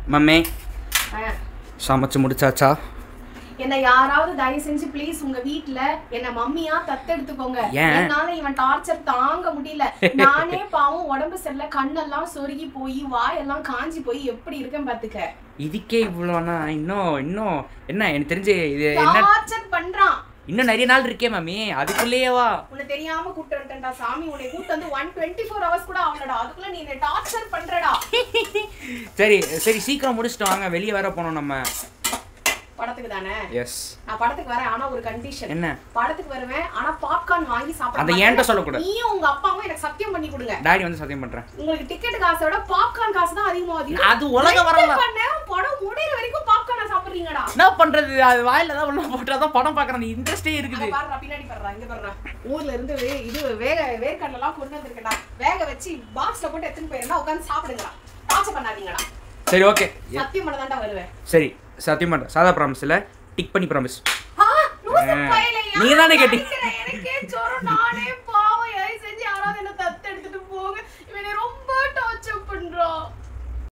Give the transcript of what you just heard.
மம்மே ஆ. சமைச்சு முடிச்சாச்சா என்ன யாராவது தயவு செஞ்சு ப்ளீஸ் உங்க வீட்ல என்ன மம்மியா தத்தெடுத்துக்கோங்க ஏன்? என்னால இவன் டார்ச்சர் தாங்க முடியல நானே பாவம் உடம்பு சரியில்ல கண்ணெல்லாம் சொருகி போய் வாயெல்லாம் காஞ்சி போய் எப்படி இருக்கேன் பாத்துக்க இதுக்கே இவ்வளோனா இன்னும் இன்னும் என்ன எனக்கு தெரிஞ்சு இது என்ன டார்ச்சர் பண்றான் இன்னும் நிறைய நாள் இருக்கே மம்மி அதுக்குள்ளேயேவா உன்னை தெரியாம கூப்பிட்டு வந்துட்டேன்டா சாமி உன்னை கூப்பிட்டு வந்து ஒன் டுவெண்ட்டி ஃபோர் ஹவர்ஸ் கூட ஆகலடா அதுக்குள்ள நீ என்ன டார்ச்சர் பண்றடா சரி சரி சீக்கிரம் முடிச்சிட்டு வாங்க வெளியே வேற போனோம் நம்ம படத்துக்கு தானே எஸ் நான் படத்துக்கு வரேன் ஆனா ஒரு கண்டிஷன் என்ன படத்துக்கு வருவேன் ஆனா பாப்கார்ன் வாங்கி சாப்பிட அதை ஏன்ட்ட சொல்லக்கூடாது. நீயும் உங்க அப்பாவும் எனக்கு சத்தியம் பண்ணி கொடுங்க டாடி வந்து சத்தியம் பண்றேன் உங்களுக்கு டிக்கெட் காசோட பாப்கார்ன் காசு தான் அதிகமாகுது அது உலக வரலாறு. ரெண்டு மணி நேரம் படம் முடியிற வரைக்கும் பாப்கார்னை சாப்பிடுறீங்கடா என்ன பண்றது அது வாயில தான் உள்ள போட்டாதான் படம் பார்க்கறேன் இன்ட்ரெஸ்டே அங்க இருக்குது பாருடா பின்னாடி பாருடா இங்க பாருடா ஊர்ல இருந்து வே- இது வேக வேர்க்கடலை எல்லாம் கொண்டு வந்திருக்கடா வேக வச்சு பாக்ஸ்ல போட்டு எடுத்துன்னு போயிருந்தா உட்காந்து சாப்பிடுங்கடா டார்ச்சர் பண்ணாதீங்கடா சரி ஓகே சத்தியம் பண்ண தான்டா வருவேன் சரி சத்தியம் பண்றேன் சாதா ப்ராமிஸ் இல்ல டிக் பண்ணி ப்ராமிஸ் ஆ, லூசு ஆ, பயலே, நீங்க தானே கேட்டீங்க. அடிக்கிற, எனக்கே ஜுரம், நான்